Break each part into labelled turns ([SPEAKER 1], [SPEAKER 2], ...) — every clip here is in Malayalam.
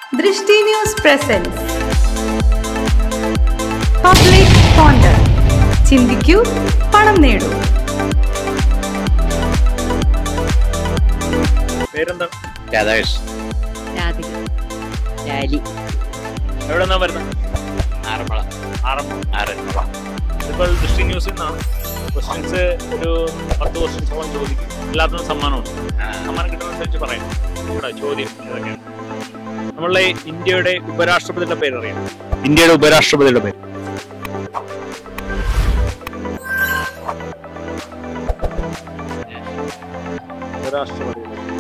[SPEAKER 1] ദൃഷ്ടി ന്യൂസ് പ്രസൻസ് പബ്ലിക് കോണ്ടർ ചിന്തിക്കൂ പണം നേടൂ
[SPEAKER 2] പേരെന്താണ്
[SPEAKER 3] രാധാകൃഷ്ണൻ
[SPEAKER 4] രാധിക ലാലി
[SPEAKER 2] എവിടെ നിന്നാ വരുന്നത്
[SPEAKER 3] ആറന്മുള
[SPEAKER 2] ആറന്മുള
[SPEAKER 3] ആറന്മുള
[SPEAKER 2] ഇപ്പോൾ ദൃഷ്ടി ന്യൂസിൽ നിന്നാണ് ക്വസ്റ്റ്യൻസ് ഒരു പത്ത് ക്വസ്റ്റ്യൻസോളം ചോദിക്കും എല്ലാത്തിനും സമ്മാനമുണ്ട്
[SPEAKER 3] ആ,
[SPEAKER 2] സമ്മാനം കിട്ടുന്നതനുസരിച്ച് പറയാം ഇവിടെ ചോദ്യം ഏതൊക്കെയാണ് നമ്മളുടെ ഇന്ത്യയുടെ ഉപരാഷ്ട്രപതിയുടെ പേര് അറിയാം ഇന്ത്യയുടെ ഉപരാഷ്ട്രപതിയുടെ പേര് ഉപരാഷ്ട്രപതി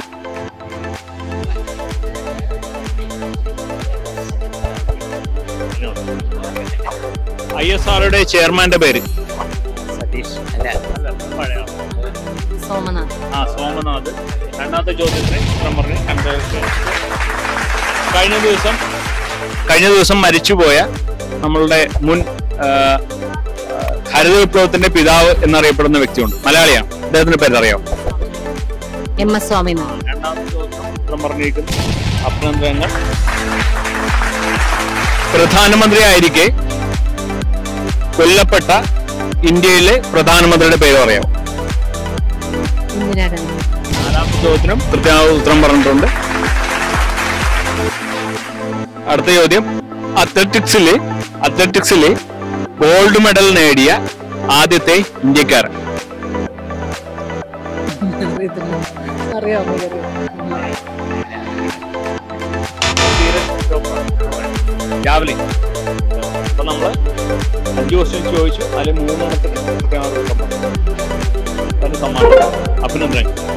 [SPEAKER 2] ഐ എസ് ആറുടെ ചെയർമാന്റെ പേര്
[SPEAKER 3] സതീഷ് അല്ല
[SPEAKER 2] അല്ല പഴയ ആള്.
[SPEAKER 4] സോമനാഥ്
[SPEAKER 2] ആ സോമനാഥ് രണ്ടാമത്തെ ചോദ്യത്തിന് ഉത്തരം പറഞ്ഞ് രണ്ട് കഴിഞ്ഞ ദിവസം കഴിഞ്ഞ ദിവസം മരിച്ചുപോയ നമ്മളുടെ മുൻ ആ, ആ, ഹരിത വിപ്ലവത്തിന്റെ പിതാവ് എന്നറിയപ്പെടുന്ന വ്യക്തിയുണ്ട് മലയാളിയാണ് അദ്ദേഹത്തിന്റെ പേരറിയാം
[SPEAKER 4] എം എസ് സ്വാമിനാഥൻ
[SPEAKER 2] രണ്ടാമത്തെ ചോദ്യം ഉത്തരം പറഞ്ഞിരിക്കുന്നു അഭിനന്ദനങ്ങൾ പ്രധാനമന്ത്രി ആയിരിക്കെ കൊല്ലപ്പെട്ട ഇന്ത്യയിലെ പ്രധാനമന്ത്രിയുടെ പേര് പറയാം
[SPEAKER 4] ഇന്ദിരാഗാന്ധി
[SPEAKER 2] നാലാമത്തെ ചോദ്യത്തിനും കൃത്യമായ ഉത്തരം പറഞ്ഞിട്ടുണ്ട് അടുത്ത ചോദ്യം അത്ലറ്റിക്സില് അത്ലറ്റിക്സില് ഗോൾഡ് മെഡൽ നേടിയ ആദ്യത്തെ ഇന്ത്യക്കാരൻ
[SPEAKER 4] അറിയാമോ
[SPEAKER 2] രാവിലെ അപ്പൊ നമ്മള് അഞ്ച് ക്വസ്റ്റ്യൻ ചോദിച്ചു അതിൽ മൂന്നെണ്ണത്തിന് കൃത്യമായ ഉത്തരം പറഞ്ഞു. അതിന് സമ്മാനം അഭിനന്ദനങ്ങൾ